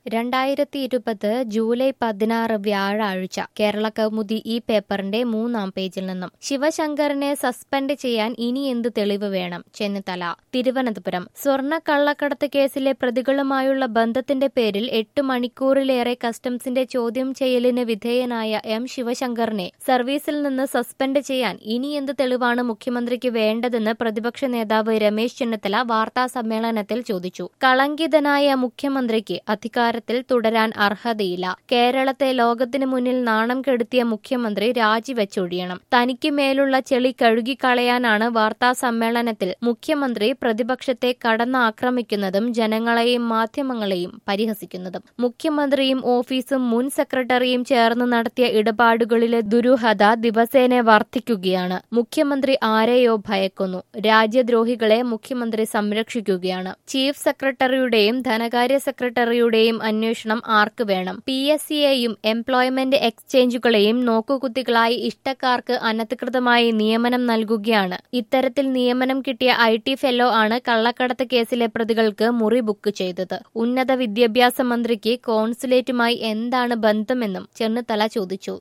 രണ്ടായിരത്തി ഇരുപത് ജൂലൈ പതിനാറ് വ്യാഴാഴ്ച കേരള കൗമുദി ഈ പേപ്പറിന്റെ മൂന്നാം പേജിൽ നിന്നും ശിവശങ്കറിനെ സസ്പെൻഡ് ചെയ്യാൻ ഇനി എന്ത് തെളിവ് വേണം ചെന്നിത്തല തിരുവനന്തപുരം സ്വർണ്ണ കള്ളക്കടത്ത് കേസിലെ പ്രതികളുമായുള്ള ബന്ധത്തിന്റെ പേരിൽ എട്ട് മണിക്കൂറിലേറെ കസ്റ്റംസിന്റെ ചോദ്യം ചെയ്യലിന് വിധേയനായ എം ശിവശങ്കറിനെ സർവീസിൽ നിന്ന് സസ്പെൻഡ് ചെയ്യാൻ ഇനി എന്ത് തെളിവാണ് മുഖ്യമന്ത്രിക്ക് വേണ്ടതെന്ന് പ്രതിപക്ഷ നേതാവ് രമേശ് ചെന്നിത്തല വാർത്താ സമ്മേളനത്തിൽ ചോദിച്ചു കളങ്കിതനായ മുഖ്യമന്ത്രിക്ക് അധികാരത്തിൽ തുടരാൻ അർഹതയില്ല കേരളത്തെ ലോകത്തിനു മുന്നിൽ നാണം കെടുത്തിയ മുഖ്യമന്ത്രി രാജിവെച്ചൊഴിയണം തനിക്ക് മേലുള്ള ചെളി കഴുകിക്കളയാനാണ് വാർത്താ സമ്മേളനത്തിൽ മുഖ്യമന്ത്രി പ്രതിപക്ഷത്തെ കടന്നാക്രമിക്കുന്നതും ജനങ്ങളെയും മാധ്യമങ്ങളെയും പരിഹസിക്കുന്നതും മുഖ്യമന്ത്രിയും ഓഫീസും മുൻ സെക്രട്ടറിയും ചേർന്ന് നടത്തിയ ഇടപാടുകളിലെ ദുരൂഹത ദിവസേന വർദ്ധിക്കുകയാണ് മുഖ്യമന്ത്രി ആരെയോ ഭയക്കുന്നു രാജ്യദ്രോഹികളെ മുഖ്യമന്ത്രി സംരക്ഷിക്കുകയാണ് ചീഫ് സെക്രട്ടറിയുടെയും ധനകാര്യ സെക്രട്ടറിയുടെയും അന്വേഷണം ആർക്ക് വേണം പി എസ് സിയെയും എംപ്ലോയ്മെന്റ് എക്സ്ചേഞ്ചുകളെയും നോക്കുകുത്തികളായി ഇഷ്ടക്കാർക്ക് അനധികൃതമായി നിയമനം നൽകുകയാണ് ഇത്തരത്തിൽ നിയമനം കിട്ടിയ ഐ ടി ഫെല്ലോ ആണ് കള്ളക്കടത്ത് കേസിലെ പ്രതികൾക്ക് മുറി ബുക്ക് ചെയ്തത് ഉന്നത വിദ്യാഭ്യാസ മന്ത്രിക്ക് കോൺസുലേറ്റുമായി എന്താണ് ബന്ധമെന്നും ചെന്നിത്തല ചോദിച്ചു